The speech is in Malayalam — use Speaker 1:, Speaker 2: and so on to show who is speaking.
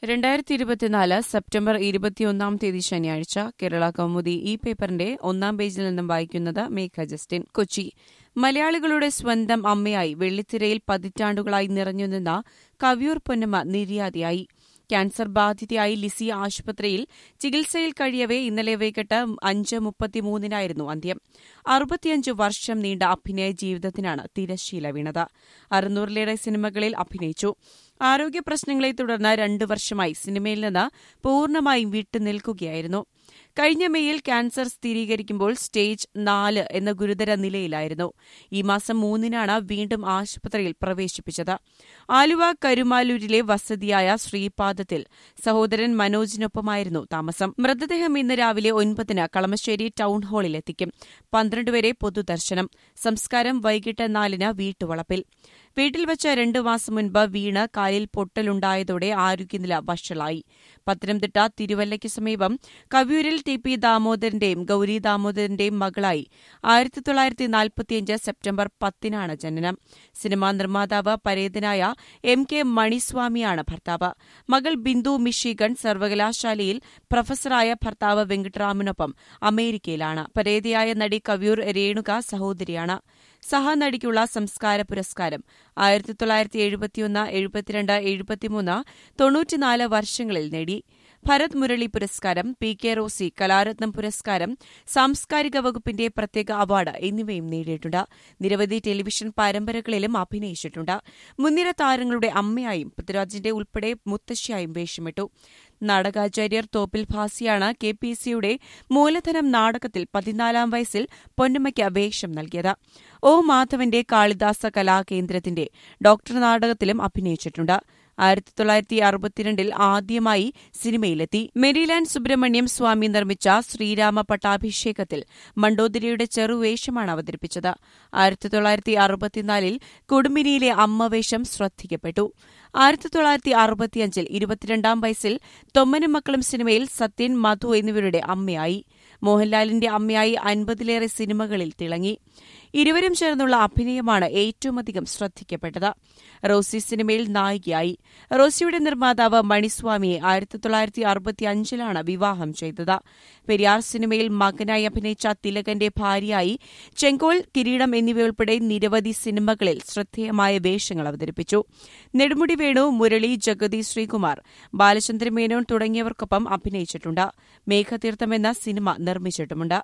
Speaker 1: രണ്ടായിരത്തി ഇരുപത്തിനാല് സെപ്റ്റംബർ ഇരുപത്തിയൊന്നാം തീയതി ശനിയാഴ്ച കേരള കൗമുദി ഈ പേപ്പറിന്റെ ഒന്നാം പേജിൽ നിന്നും വായിക്കുന്നത് മേഘ ജസ്റ്റിൻ കൊച്ചി മലയാളികളുടെ സ്വന്തം അമ്മയായി വെള്ളിത്തിരയിൽ പതിറ്റാണ്ടുകളായി നിറഞ്ഞുനിന്ന കവിയൂർ പൊന്നമ്മ നിര്യാതയായി ക്യാൻസർ ബാധിതയായി ലിസി ആശുപത്രിയിൽ ചികിത്സയിൽ കഴിയവെ ഇന്നലെ വൈകിട്ട് അഞ്ച് മുപ്പത്തിമൂന്നിനായിരുന്നു അന്ത്യം അറുപത്തിയഞ്ച് വർഷം നീണ്ട അഭിനയ ജീവിതത്തിനാണ് തിരശ്ശീല വീണത് അറുന്നൂറിലേറെ സിനിമകളിൽ അഭിനയിച്ചു ആരോഗ്യ പ്രശ്നങ്ങളെ തുടർന്ന് രണ്ടു വർഷമായി സിനിമയിൽ നിന്ന് പൂർണ്ണമായും വിട്ടുനിൽക്കുകയായിരുന്നു കഴിഞ്ഞ മെയ്യിൽ ക്യാൻസർ സ്ഥിരീകരിക്കുമ്പോൾ സ്റ്റേജ് നാല് എന്ന ഗുരുതര നിലയിലായിരുന്നു ഈ മാസം മൂന്നിനാണ് വീണ്ടും ആശുപത്രിയിൽ പ്രവേശിപ്പിച്ചത് ആലുവ കരുമാലൂരിലെ വസതിയായ ശ്രീപാദത്തിൽ സഹോദരൻ മനോജിനൊപ്പമായിരുന്നു താമസം മൃതദേഹം ഇന്ന് രാവിലെ ഒൻപതിന് കളമശ്ശേരി ടൌൺ ഹാളിലെത്തിക്കും പന്ത്രണ്ട് വരെ പൊതുദർശനം സംസ്കാരം വൈകിട്ട് നാലിന് വീട്ടുവളപ്പിൽ വീട്ടിൽ വെച്ച് രണ്ടു മാസം മുൻപ് വീണ് കാലിൽ പൊട്ടലുണ്ടായതോടെ ആരോഗ്യനില വഷളായി പത്തനംതിട്ട തിരുവല്ലയ്ക്ക് സമീപം കവിയൂരിൽ ടി പി ദാമോദരന്റെയും ഗൌരി ദാമോദരന്റെയും മകളായി ആയിരത്തി തൊള്ളായിരത്തി നാൽപ്പത്തിയഞ്ച് സെപ്റ്റംബർ പത്തിനാണ് ജനനം സിനിമാ നിർമ്മാതാവ് പരേതനായ എം കെ മണിസ്വാമിയാണ് ഭർത്താവ് മകൾ ബിന്ദു മിഷിഗൺ സർവകലാശാലയിൽ പ്രൊഫസറായ ഭർത്താവ് വെങ്കിട്ടറാമിനൊപ്പം അമേരിക്കയിലാണ് പരേതയായ നടി കവിയൂർ രേണുക സഹോദരിയാണ് സഹനടിക്കുള്ള സംസ്കാര പുരസ്കാരം ആയിരത്തി തൊള്ളായിരത്തി എഴുപത്തിയൊന്ന് എഴുപത്തിരണ്ട് എഴുപത്തിമൂന്ന് തൊണ്ണൂറ്റിനാല് വർഷങ്ങളിൽ നേടി ഭരത് മുരളി പുരസ്കാരം പി കെ റോസി കലാരത്നം പുരസ്കാരം സാംസ്കാരിക വകുപ്പിന്റെ പ്രത്യേക അവാർഡ് എന്നിവയും നേടിയിട്ടുണ്ട് നിരവധി ടെലിവിഷൻ പരമ്പരകളിലും അഭിനയിച്ചിട്ടുണ്ട് മുൻനിര താരങ്ങളുടെ അമ്മയായും പൃഥ്വിരാജിന്റെ ഉൾപ്പെടെ മുത്തശ്ശിയായും വേഷമിട്ടു നാടകാചാര്യർ തോപ്പിൽ ഭാസിയാണ് കെ പി സിയുടെ മൂലധനം നാടകത്തിൽ പതിനാലാം വയസ്സിൽ പൊന്നമ്മയ്ക്ക് വേഷം നൽകിയത് ഒ മാധവന്റെ കാളിദാസ കലാകേന്ദ്രത്തിന്റെ ഡോക്ടർ നാടകത്തിലും അഭിനയിച്ചിട്ടുണ്ട് ആയിരത്തി തൊള്ളായിരത്തി അറുപത്തിരണ്ടിൽ ആദ്യമായി സിനിമയിലെത്തി മെരിലാൻഡ് സുബ്രഹ്മണ്യം സ്വാമി നിർമ്മിച്ച ശ്രീരാമ പട്ടാഭിഷേകത്തിൽ മണ്ടോദരിയുടെ ചെറുവേഷമാണ് അവതരിപ്പിച്ചത് ആയിരത്തി തൊള്ളായിരത്തി അറുപത്തിനാലിൽ കുടുംബിനിയിലെ അമ്മവേഷം ശ്രദ്ധിക്കപ്പെട്ടു ആയിരത്തി തൊള്ളായിരത്തി അറുപത്തിയഞ്ചിൽ ഇരുപത്തിരണ്ടാം വയസ്സിൽ തൊമ്മനും മക്കളും സിനിമയിൽ സത്യൻ മധു എന്നിവരുടെ അമ്മയായി മോഹൻലാലിന്റെ അമ്മയായി അൻപതിലേറെ സിനിമകളിൽ തിളങ്ങി ഇരുവരും ചേർന്നുള്ള അഭിനയമാണ് ഏറ്റവുമധികം ശ്രദ്ധിക്കപ്പെട്ടത് റോസി സിനിമയിൽ നായികയായി റോസിയുടെ നിർമ്മാതാവ് മണിസ്വാമിയെ ആയിരത്തി തൊള്ളായിരത്തി അറുപത്തിയഞ്ചിലാണ് വിവാഹം ചെയ്തത് പെരിയാർ സിനിമയിൽ മകനായി അഭിനയിച്ച തിലകന്റെ ഭാര്യയായി ചെങ്കോൽ കിരീടം എന്നിവയുൾപ്പെടെ നിരവധി സിനിമകളിൽ ശ്രദ്ധേയമായ വേഷങ്ങൾ അവതരിപ്പിച്ചു നെടുമുടി വേണു മുരളി ജഗതി ശ്രീകുമാർ ബാലചന്ദ്രൻ മേനോൻ തുടങ്ങിയവർക്കൊപ്പം അഭിനയിച്ചിട്ടുണ്ട് മേഘതീർത്ഥം എന്ന സിനിമ നിർമ്മിച്ചിട്ടുമുണ്ട്